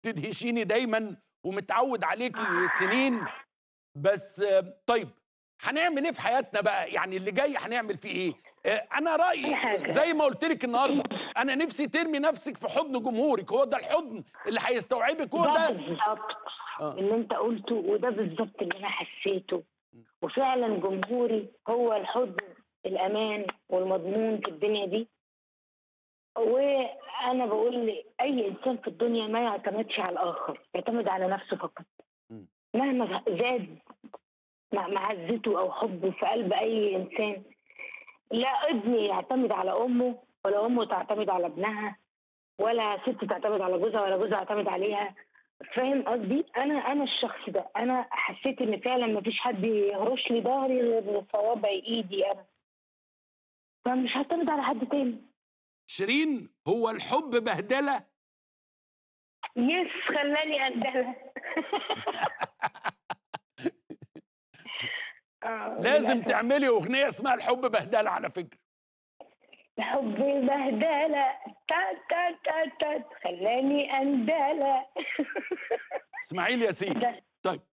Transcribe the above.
تدهشيني دايما ومتعود عليكي سنين بس آه، طيب هنعمل ايه في حياتنا بقى يعني اللي جاي هنعمل فيه ايه آه، انا رايي أي حاجة. زي ما قلت لك النهارده انا نفسي ترمي نفسك في حضن جمهورك هو ده الحضن اللي هيستوعبك هو ده ده بالظبط آه. اللي انت قلته وده بالظبط اللي انا حسيته وفعلا جمهوري هو الحضن الامان والمضمون في الدنيا دي وانا بقول لاي انسان في الدنيا ما يعتمدش على الاخر يعتمد على نفسه فقط مم. مهما زاد مع معزته او حبه في قلب اي انسان لا ابن يعتمد على امه ولا امه تعتمد على ابنها ولا ست تعتمد على جوزها ولا جوزها يعتمد عليها فاهم قصدي انا انا الشخص ده انا حسيت ان فعلا ما فيش حد يهرش لي ظهري غير صوابع ايدي انا فمش هعتمد على حد تاني شيرين هو الحب بهدله يس خلاني اندلع آه، لازم للأسف. تعملي اغنيه اسمها الحب بهدله على فكره حب بهدلة تا تا تا تا خلاني اندلع اسماعيل ياسين ده طيب